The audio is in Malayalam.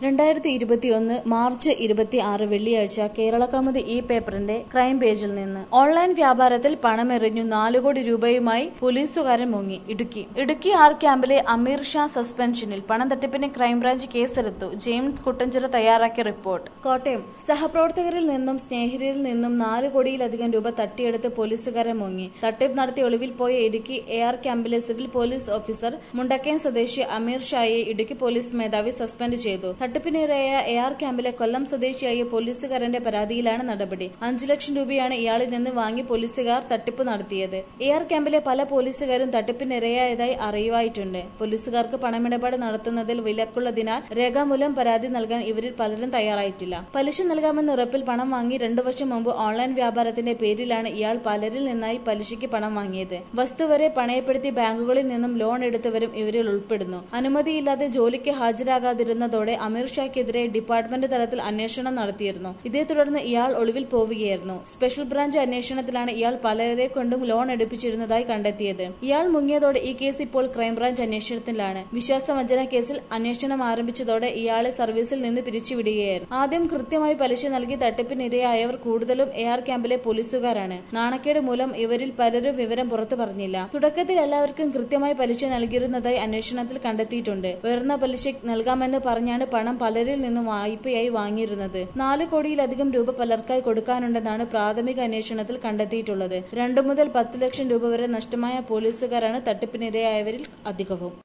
രണ്ടായിരത്തി ഇരുപത്തിയൊന്ന് മാർച്ച് ഇരുപത്തി ആറ് വെള്ളിയാഴ്ച കേരള കൗമുദി ഈ പേപ്പറിന്റെ ക്രൈം പേജിൽ നിന്ന് ഓൺലൈൻ വ്യാപാരത്തിൽ പണമെറിഞ്ഞു നാല് കോടി രൂപയുമായി പോലീസുകാരൻ മുങ്ങി ഇടുക്കി ഇടുക്കി ആർ ക്യാമ്പിലെ അമീർ ഷാ സസ്പെൻഷനിൽ പണം തട്ടിപ്പിന് ക്രൈംബ്രാഞ്ച് കേസെടുത്തു ജെയിംസ് കുട്ടഞ്ചിറ തയ്യാറാക്കിയ റിപ്പോർട്ട് കോട്ടയം സഹപ്രവർത്തകരിൽ നിന്നും സ്നേഹിതരിൽ നിന്നും നാല് കോടിയിലധികം രൂപ തട്ടിയെടുത്ത് പോലീസുകാരൻ മുങ്ങി തട്ടിപ്പ് നടത്തി ഒളിവിൽ പോയ ഇടുക്കി എ ആർ ക്യാമ്പിലെ സിവിൽ പോലീസ് ഓഫീസർ മുണ്ടക്കയം സ്വദേശി അമീർ ഷായെ ഇടുക്കി പോലീസ് മേധാവി സസ്പെൻഡ് ചെയ്തു തട്ടിപ്പിനിരയായ എ ആർ ക്യാമ്പിലെ കൊല്ലം സ്വദേശിയായ പോലീസുകാരന്റെ പരാതിയിലാണ് നടപടി അഞ്ചു ലക്ഷം രൂപയാണ് ഇയാളിൽ നിന്ന് വാങ്ങി പോലീസുകാർ തട്ടിപ്പ് നടത്തിയത് എ ആർ ക്യാമ്പിലെ പല പോലീസുകാരും തട്ടിപ്പിനിരയായതായി അറിയുവായിട്ടുണ്ട് പോലീസുകാർക്ക് പണമിടപാട് നടത്തുന്നതിൽ വിലക്കുള്ളതിനാൽ രേഖാമൂലം പരാതി നൽകാൻ ഇവരിൽ പലരും തയ്യാറായിട്ടില്ല പലിശ നൽകാമെന്ന ഉറപ്പിൽ പണം വാങ്ങി രണ്ടു വർഷം മുമ്പ് ഓൺലൈൻ വ്യാപാരത്തിന്റെ പേരിലാണ് ഇയാൾ പലരിൽ നിന്നായി പലിശയ്ക്ക് പണം വാങ്ങിയത് വസ്തു വരെ പണയപ്പെടുത്തി ബാങ്കുകളിൽ നിന്നും ലോൺ എടുത്തവരും ഇവരിൽ ഉൾപ്പെടുന്നു അനുമതിയില്ലാതെ ജോലിക്ക് ഹാജരാകാതിരുന്നതോടെ അമീർ ഷായ്ക്കെതിരെ ഡിപ്പാർട്ട്മെന്റ് തലത്തിൽ അന്വേഷണം നടത്തിയിരുന്നു ഇതേ തുടർന്ന് ഇയാൾ ഒളിവിൽ പോവുകയായിരുന്നു സ്പെഷ്യൽ ബ്രാഞ്ച് അന്വേഷണത്തിലാണ് ഇയാൾ പലരെ കൊണ്ടും ലോൺ എടുപ്പിച്ചിരുന്നതായി കണ്ടെത്തിയത് ഇയാൾ മുങ്ങിയതോടെ ഈ കേസ് ഇപ്പോൾ ക്രൈംബ്രാഞ്ച് അന്വേഷണത്തിലാണ് വിശ്വാസവഞ്ചന കേസിൽ അന്വേഷണം ആരംഭിച്ചതോടെ ഇയാളെ സർവീസിൽ നിന്ന് പിരിച്ചുവിടുകയായിരുന്നു ആദ്യം കൃത്യമായി പലിശ നൽകി തട്ടിപ്പിനിരയായവർ കൂടുതലും എ ആർ ക്യാമ്പിലെ പോലീസുകാരാണ് നാണക്കേട് മൂലം ഇവരിൽ പലരും വിവരം പുറത്തു പറഞ്ഞില്ല തുടക്കത്തിൽ എല്ലാവർക്കും കൃത്യമായി പലിശ നൽകിയിരുന്നതായി അന്വേഷണത്തിൽ കണ്ടെത്തിയിട്ടുണ്ട് ഉയർന്ന പലിശ നൽകാമെന്ന് പറഞ്ഞാണ് പണം പലരിൽ നിന്നും വായ്പയായി വാങ്ങിയിരുന്നത് നാല് കോടിയിലധികം രൂപ പലർക്കായി കൊടുക്കാനുണ്ടെന്നാണ് പ്രാഥമിക അന്വേഷണത്തിൽ കണ്ടെത്തിയിട്ടുള്ളത് രണ്ടു മുതൽ പത്ത് ലക്ഷം രൂപ വരെ നഷ്ടമായ പോലീസുകാരാണ് തട്ടിപ്പിനിരയായവരിൽ അധികവും